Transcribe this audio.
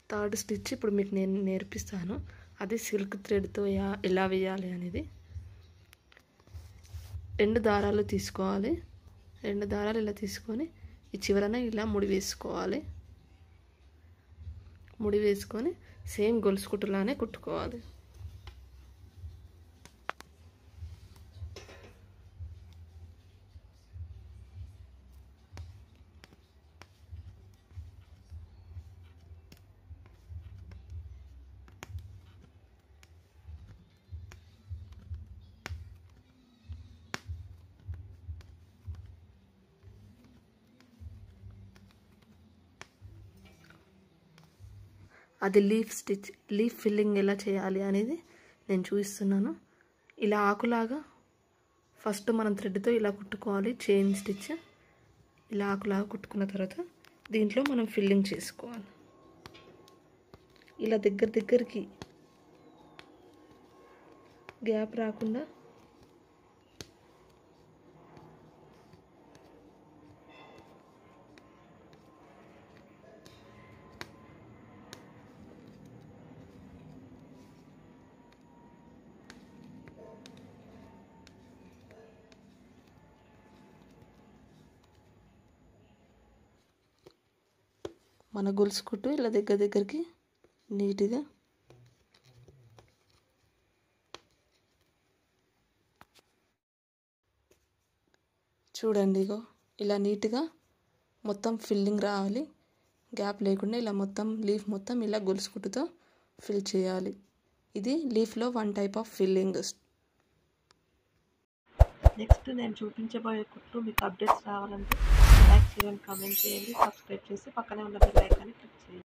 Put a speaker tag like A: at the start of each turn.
A: third stitch ఇప్పుడు మీకు నేను నేర్పిస్తాను అది సిల్క్ థ్రెడ్తో ఎలా వేయాలి అనేది రెండు దారాలు తీసుకోవాలి రెండు దారాలు ఇలా తీసుకొని ఈ చివరన ఇలా ముడి వేసుకోవాలి ముడి వేసుకొని సేమ్ గొలుసు కుట్టులానే కుట్టుకోవాలి అది లీఫ్ స్టిచ్ లీఫ్ ఫిల్లింగ్ ఎలా చేయాలి అనేది నేను చూపిస్తున్నాను ఇలా ఆకులాగా ఫస్ట్ మనం థ్రెడ్తో ఇలా కుట్టుకోవాలి చైన్ స్టిచ్ ఇలా ఆకులాగా కుట్టుకున్న తర్వాత దీంట్లో మనం ఫిల్లింగ్ చేసుకోవాలి ఇలా దగ్గర దగ్గరికి గ్యాప్ రాకుండా మన గొలుసు కుట్టు ఇలా దగ్గర దగ్గరికి నీట్గా చూడండి ఇగో ఇలా నీట్గా మొత్తం ఫిల్లింగ్ రావాలి గ్యాప్ లేకుండా ఇలా మొత్తం లీఫ్ మొత్తం ఇలా గొలుసు కుట్టుతో ఫిల్ చేయాలి ఇది లీఫ్లో one type of filling
B: next నేను చూపించబోయే కుట్లు మీకు అప్డేట్స్ రావాలంటే లైక్ చేయండి కామెంట్ చేయండి సబ్స్క్రైబ్ చేసి పక్కనే ఉన్న బెల్ ఐకాన్ని క్లిక్ చేయండి